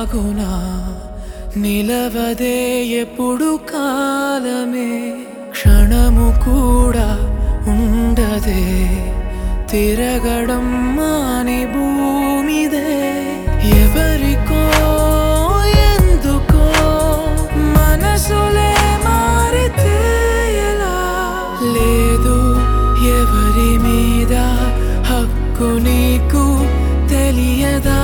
ఆగునా నిలవదే ఎప్పుడు కాలమే క్షణము కూడా ఉండదే తిరగడం మాని భూమిదే ఎవరికో ఎందుకో మనసులే మారితే ఎలా లేదు ఎవరి మీద హక్కు నీకు తెలియదా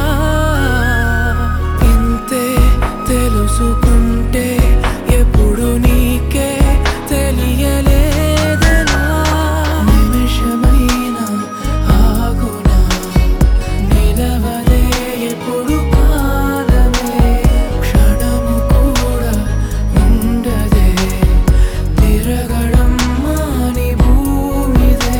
ఇంతే తెలుసుకుంటే ఎప్పుడు నీకే తెలియలేదనా నిమిషమైన ఆగునా నిలవదే ఎప్పుడు కాలమే క్షణము కూడా ఉండదే తిరగడం మాని భూమిదే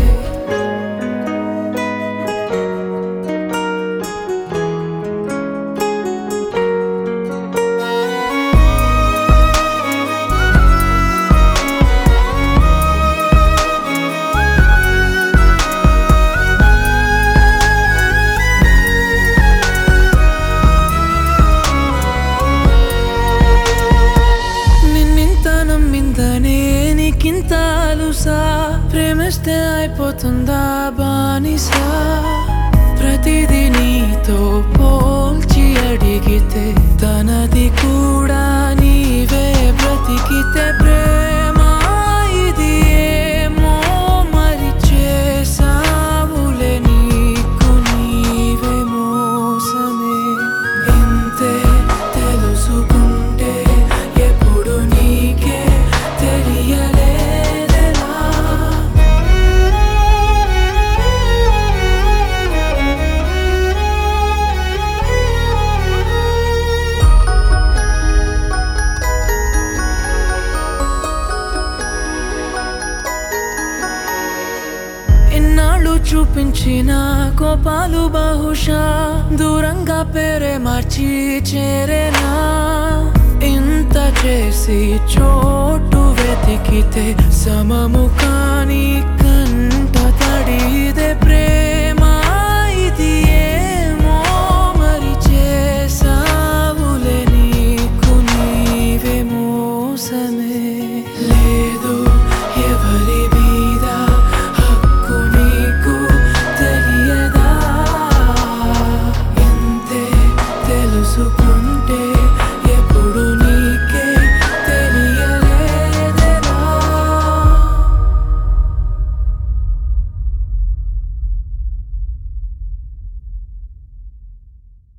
నిన్నింత నమ్మిందనే నీకింత అలుసా ప్రేమిస్తే అయిపోతుందా బానిసా ప్రతిదీ నీతో పోల్చి అడిగితే తనది కూడా నీవే బ్రతికితే ప్రేమ ఇది ఏమో మరి చేసావులే నీకు నీవే మోసమే ఇంతే తెలుసుకుంటే ఎప్పుడు నీకే తెలియలేదలా ఇన్నాళ్ళు చూపించిన కోపాలు బహుశా దూరంగా పేరే మార్చి చేరేనా ఇంత చేసి చోటు వెతికితే సమము కాని కంట తడిదే ప్రేమ ఇది ఏమో మరి చేసావులే నీకు నీవే మోసమే లేదు ఎవరి మీద హక్కు నీకు తెలియదా ఎంతే తెలుసుకో